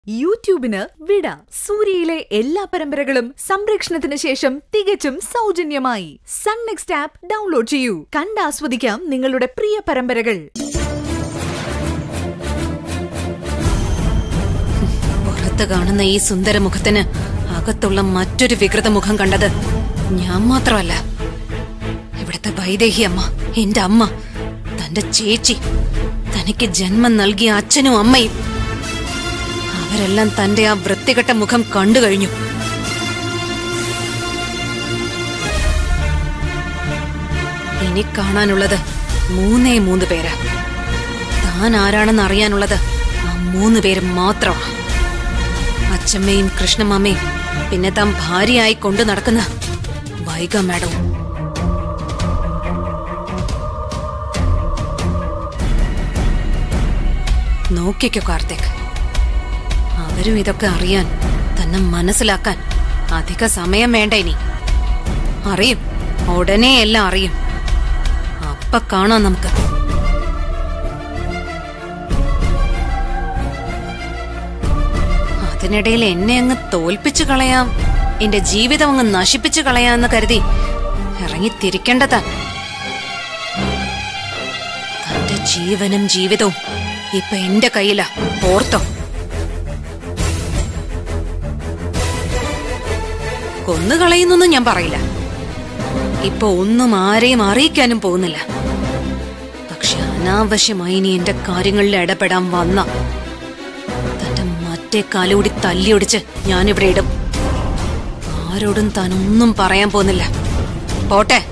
യൂട്യൂബിന് വിട സൂര്യയിലെ എല്ലാ പരമ്പരകളും സംരക്ഷണത്തിന് ശേഷം തികച്ചും സൗജന്യമായി സൺ നെക്സ്റ്റ് ആപ്പ് ഡൗൺലോഡ് ചെയ്യൂ കണ്ടാസ്വദിക്കാം നിങ്ങളുടെ പ്രിയ പരമ്പരകൾ പുറത്ത് കാണുന്ന ഈ സുന്ദര മുഖത്തിന് അകത്തുള്ള മറ്റൊരു വികൃത മുഖം കണ്ടത് ഞാൻ മാത്രമല്ല ഇവിടുത്തെ വൈദേഹി അമ്മ എന്റെ അമ്മ തന്റെ ചേച്ചി തനിക്ക് ജന്മം നൽകിയ അച്ഛനും അമ്മയും അവരെല്ലാം തന്റെ ആ വൃത്തികെട്ട മുഖം കണ്ടു കഴിഞ്ഞു ഇനി കാണാനുള്ളത് മൂന്നേ മൂന്ന് പേരാ താൻ ആരാണെന്ന് അറിയാനുള്ളത് ആ മൂന്ന് പേര് മാത്രമാ അച്ഛമ്മയും കൃഷ്ണമാമയും പിന്നെ താൻ ഭാര്യയായി കൊണ്ടു നടക്കുന്ന വൈഗ മാഡവും നോക്കിക്കോ കാർത്തിക് അവരും ഇതൊക്കെ അറിയാൻ തന്നെ മനസ്സിലാക്കാൻ അധിക സമയം വേണ്ട ഇനി അറിയും ഉടനെ എല്ലാം അറിയും അപ്പ കാണാം നമുക്ക് അതിനിടയിൽ എന്നെ അങ്ങ് തോൽപ്പിച്ചു കളയാം എന്റെ ജീവിതം അങ്ങ് നശിപ്പിച്ചു കളയാന്ന് കരുതി ഇറങ്ങി തിരിക്കേണ്ടതാ തന്റെ ജീവനും ജീവിതവും ഇപ്പൊ എന്റെ കയ്യിലാ ഓർത്തോ കൊന്നുകളയുന്നൊന്നും ഞാൻ പറയില്ല ഇപ്പൊ ഒന്നും ആരെയും അറിയിക്കാനും പോകുന്നില്ല പക്ഷെ അനാവശ്യമായി ഇനി എന്റെ കാര്യങ്ങളിൽ ഇടപെടാൻ വന്ന തന്റെ മറ്റേ കാലുകൂടി തല്ലിയൊടിച്ച് ഞാനിവിടെ ഇടും ആരോടും താൻ ഒന്നും പറയാൻ പോകുന്നില്ല പോട്ടെ